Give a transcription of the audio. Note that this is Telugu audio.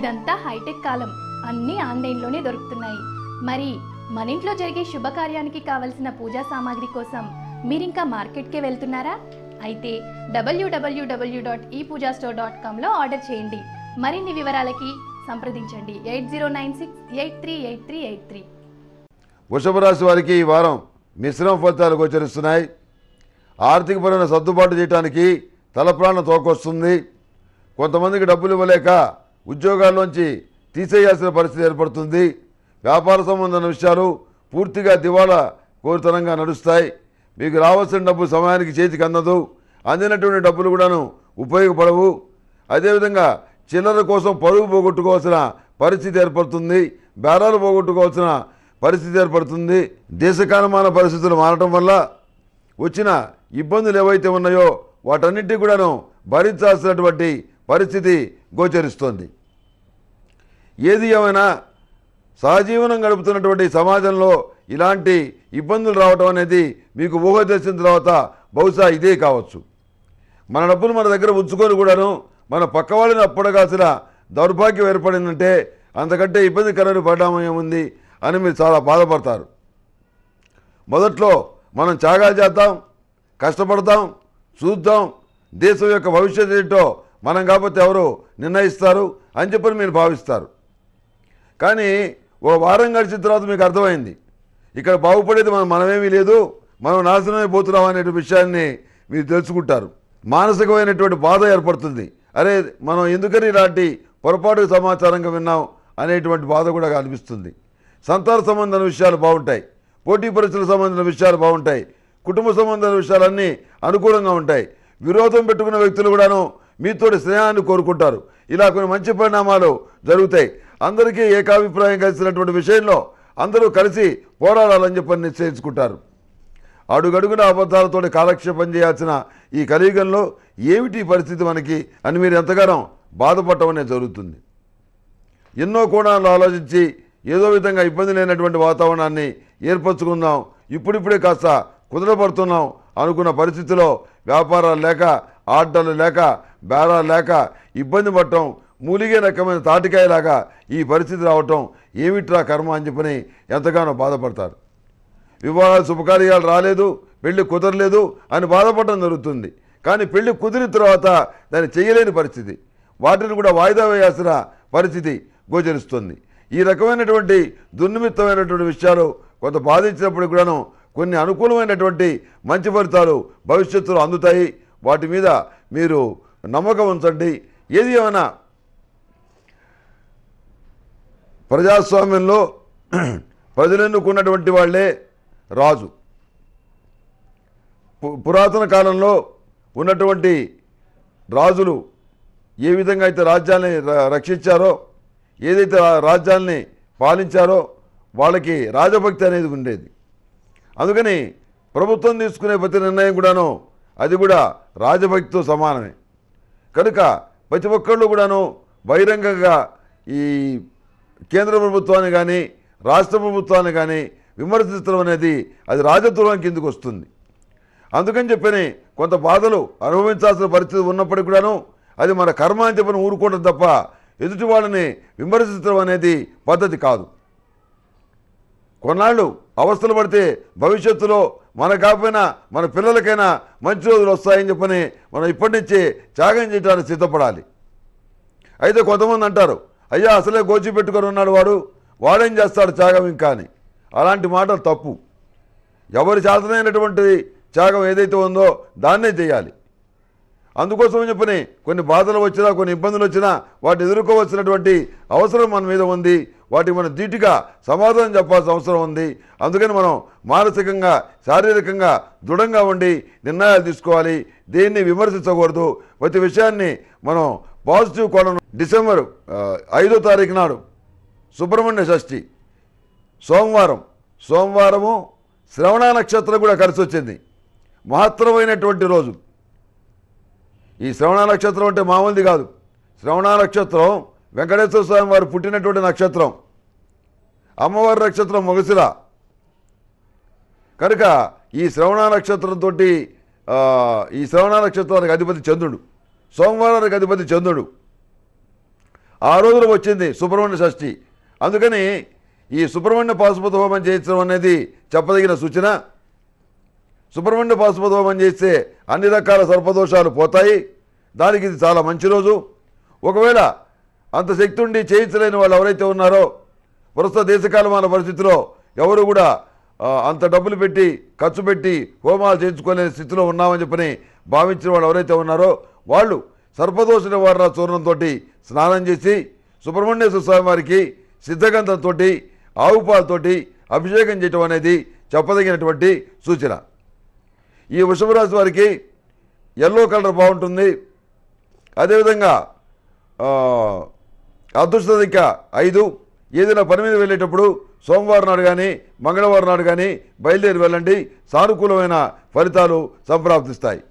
ఇదంతా హైటెక్ కాలం అన్నీ ఆన్లైన్లోనే దొరుకుతున్నాయి మరి మన ఇంట్లో జరిగే శుభకార్యానికి కావలసిన పూజా సామాగ్రి కోసం మీరింకా మార్కెట్కే వెళ్తున్నారా అయితే WWW dot e Pooja store dot కామ్లో ఆర్డర్ చేయండి మరిన్ని వివరాలకి సంప్రదించండి eight zero nine six eight three eight three eight three వృషభ రాశి వారికి ఈ వారం మిశ్రమ ఫలితాలు గోచరిస్తున్నాయి ఆర్థికపరమైన సర్దుబాటు చేయడానికి తలప్రాణం తోకొస్తుంది కొంతమందికి డబ్బులు ఇవ్వలేక ఉద్యోగాల్లోంచి తీసేయాల్సిన పరిస్థితి ఏర్పడుతుంది వ్యాపార సంబంధమైన విషయాలు పూర్తిగా దివాళా కోరితనంగా నడుస్తాయి మీకు రావాల్సిన డబ్బు సమయానికి చేతికి అందదు అందినటువంటి డబ్బులు కూడాను ఉపయోగపడవు అదేవిధంగా చిల్లర కోసం పరుగు పోగొట్టుకోవాల్సిన పరిస్థితి ఏర్పడుతుంది బేరాలు పోగొట్టుకోవాల్సిన పరిస్థితి ఏర్పడుతుంది దేశకాలమాన పరిస్థితులు మారటం వల్ల వచ్చిన ఇబ్బందులు ఏవైతే ఉన్నాయో వాటన్నిటి కూడాను భరించాల్సినటువంటి పరిస్థితి గోచరిస్తోంది ఏది ఏమైనా సహజీవనం గడుపుతున్నటువంటి సమాజంలో ఇలాంటి ఇబ్బందులు రావటం అనేది మీకు ఊహ తెలిసిన తర్వాత బహుశా ఇదే కావచ్చు మన డబ్బులు మన దగ్గర ఉంచుకొని కూడాను మన పక్క వాళ్ళని అప్పడగాల్సిన దౌర్భాగ్యం ఏర్పడిందంటే అంతకంటే ఇబ్బందికరమైన పరిణామం ఏముంది అని మీరు చాలా బాధపడతారు మొదట్లో మనం త్యాగాలు చేద్దాం కష్టపడతాం చూద్దాం దేశం యొక్క భవిష్యత్తు ఏంటో మనం కాకపోతే ఎవరు నిర్ణయిస్తారు అని చెప్పని మీరు భావిస్తారు కానీ ఓ వారం గడిచిన తర్వాత మీకు అర్థమైంది ఇక్కడ బాగుపడేది మనం మనమేమీ లేదు మనం నాశనమైపోతున్నాం అనే విషయాన్ని మీరు తెలుసుకుంటారు మానసికమైనటువంటి బాధ ఏర్పడుతుంది అరే మనం ఎందుకని ఇలాంటి పొరపాటు సమాచారంగా విన్నాం అనేటువంటి బాధ కూడా అనిపిస్తుంది సంతాన సంబంధమైన విషయాలు బాగుంటాయి పోటీ పరీక్షలకు సంబంధించిన విషయాలు బాగుంటాయి కుటుంబ సంబంధమైన విషయాలన్నీ అనుకూలంగా ఉంటాయి విరోధం పెట్టుకున్న వ్యక్తులు కూడాను మీతోటి స్నేహాన్ని కోరుకుంటారు ఇలా కొన్ని మంచి పరిణామాలు జరుగుతాయి అందరికీ ఏకాభిప్రాయం కలిసినటువంటి విషయంలో అందరూ కలిసి పోరాడాలని చెప్పని నిశ్చయించుకుంటారు అడుగడుగున అబద్ధాలతో కాలక్షేపం చేయాల్సిన ఈ కలియుగంలో ఏమిటి ఈ పరిస్థితి మనకి అని మీరు ఎంతగానో బాధపడటం అనేది జరుగుతుంది ఎన్నో కోణాలు ఆలోచించి ఏదో విధంగా ఇబ్బంది లేనటువంటి వాతావరణాన్ని ఏర్పరచుకుందాం ఇప్పుడిప్పుడే కాస్త కుదరపడుతున్నాం అనుకున్న పరిస్థితిలో వ్యాపారాలు లేక ఆర్డర్లు లేక బేరాలు లేక ఇబ్బంది పడటం మూలిగే రకమైన తాటికాయలాగా ఈ పరిస్థితి రావటం ఏమిట్రా కర్మ అని చెప్పని ఎంతగానో బాధపడతారు వివాహాలు శుభకార్యాలు రాలేదు పెళ్లి కుదరలేదు అని బాధపడటం జరుగుతుంది కానీ పెళ్లి కుదిరిన తర్వాత దాన్ని చేయలేని పరిస్థితి వాటిని కూడా వాయిదా వేయాల్సిన పరిస్థితి గోచరిస్తుంది ఈ రకమైనటువంటి దుర్నిమిత్తమైనటువంటి విషయాలు కొంత బాధించినప్పుడు కూడాను కొన్ని అనుకూలమైనటువంటి మంచి ఫలితాలు భవిష్యత్తులో అందుతాయి వాటి మీద మీరు నమ్మకం ఉంచండి ఏది ఏమైనా ప్రజాస్వామ్యంలో ప్రజలు ఎన్నుకున్నటువంటి వాళ్ళే రాజు పు- పురాతన కాలంలో ఉన్నటువంటి రాజులు ఏ విధంగా అయితే రాజ్యాన్ని ర- రక్షించారో ఏదైతే ఆ రాజ్యాల్ని పాలించారో వాళ్ళకి రాజభక్తి అనేది ఉండేది అందుకని ప్రభుత్వం తీసుకునే ప్రతి నిర్ణయం కూడాను అది కూడా రాజభక్తితో సమానమే కనుక ప్రతి ఒక్కళ్ళు కూడాను బహిరంగంగా ఈ కేంద్ర ప్రభుత్వాన్ని కానీ రాష్ట్ర ప్రభుత్వాన్ని కానీ విమర్శించడం అనేది అది రాజద్రోహం కిందకు వస్తుంది అందుకని చెప్పని కొంత బాధలు అనుభవించాల్సిన పరిస్థితి ఉన్నప్పటికీ కూడాను అది మన కర్మ అని చెప్పని ఊరుకోవడం తప్ప ఎదుటి వాళ్ళని విమర్శించడం అనేది పద్ధతి కాదు కొన్నాళ్ళు అవస్థలు పడితే భవిష్యత్తులో మన కాకపోయినా మన పిల్లలకైనా మంచి రోజులు వస్తాయని చెప్పని మనం ఇప్పటి నుంచే త్యాగం చేయడానికి సిద్ధపడాలి అయితే కొంతమంది అంటారు అయ్యా అసలే గోచి పెట్టుకొని ఉన్నాడు వాడు వాడేం చేస్తాడు త్యాగం ఇంకా అని అలాంటి మాటలు తప్పు ఎవరి చేతనైనటువంటి త్యాగం ఏదైతే ఉందో దాన్నే చేయాలి అందుకోసం చెప్పని కొన్ని బాధలు వచ్చినా కొన్ని ఇబ్బందులు వచ్చినా వాటిని ఎదుర్కోవాల్సినటువంటి అవసరం మన మీద ఉంది వాటికి మనం ధీటుగా సమాధానం చెప్పాల్సిన అవసరం ఉంది అందుకని మనం మానసికంగా శారీరకంగా దృఢంగా ఉండి నిర్ణయాలు తీసుకోవాలి దేన్ని విమర్శించకూడదు ప్రతి విషయాన్ని మనం పాజిటివ్ కోణం డిసెంబర్ ఆ, ఐదో తారీఖు నాడు సుబ్రహ్మణ్య షష్ఠి సోమవారం సోమవారము శ్రవణ నక్షత్రం కూడా కలిసి వచ్చింది మహత్తరమైనటువంటి రోజు ఈ శ్రవణ నక్షత్రం అంటే మామూలుది కాదు శ్రవణ నక్షత్రం వెంకటేశ్వర స్వామి వారు పుట్టినటువంటి నక్షత్రం అమ్మవారి నక్షత్రం మొగసిల కనుక ఈ శ్రవణ నక్షత్రంతో ఈ శ్రవణ నక్షత్రానికి అధిపతి చంద్రుడు సోమవారానికి అధిపతి చంద్రుడు ఆ రోజున వచ్చింది సుబ్రహ్మణ్య షష్ఠి అందుకని ఈ సుబ్రహ్మణ్య పాశుపత హోమం చేయించడం అనేది చెప్పదగిన సూచన సుబ్రహ్మణ్య పాశుపత హోమం చేస్తే అన్ని రకాల సర్పదోషాలు పోతాయి దానికి ఇది చాలా మంచి రోజు ఒకవేళ అంత శక్తి ఉండి చేయించలేని వాళ్ళు ఎవరైతే ఉన్నారో ప్రస్తుత దేశకాలమాన పరిస్థితిలో ఎవరు కూడా ఆ, అంత డబ్బులు పెట్టి ఖర్చు పెట్టి హోమాలు చేయించుకోలేని స్థితిలో ఉన్నామని చెప్పని భావించిన వాళ్ళు ఎవరైతే ఉన్నారో వాళ్ళు సర్పదోష నివారణ చూర్ణంతో స్నానం చేసి సుబ్రహ్మణ్యేశ్వర స్వామి వారికి సిద్ధగంధంతో ఆవు పాలతోటి అభిషేకం చేయటం అనేది చెప్పదగినటువంటి సూచన ఈ వృషభ రాశి వారికి ఎల్లో కలర్ బాగుంటుంది అదేవిధంగా ఆ, అదృష్ట సంఖ్య ఐదు ఏదైనా పని మీద వెళ్ళేటప్పుడు సోమవారం నాడు కానీ మంగళవారం నాడు కానీ బయలుదేరి వెళ్ళండి సానుకూలమైన ఫలితాలు సంప్రాప్తిస్తాయి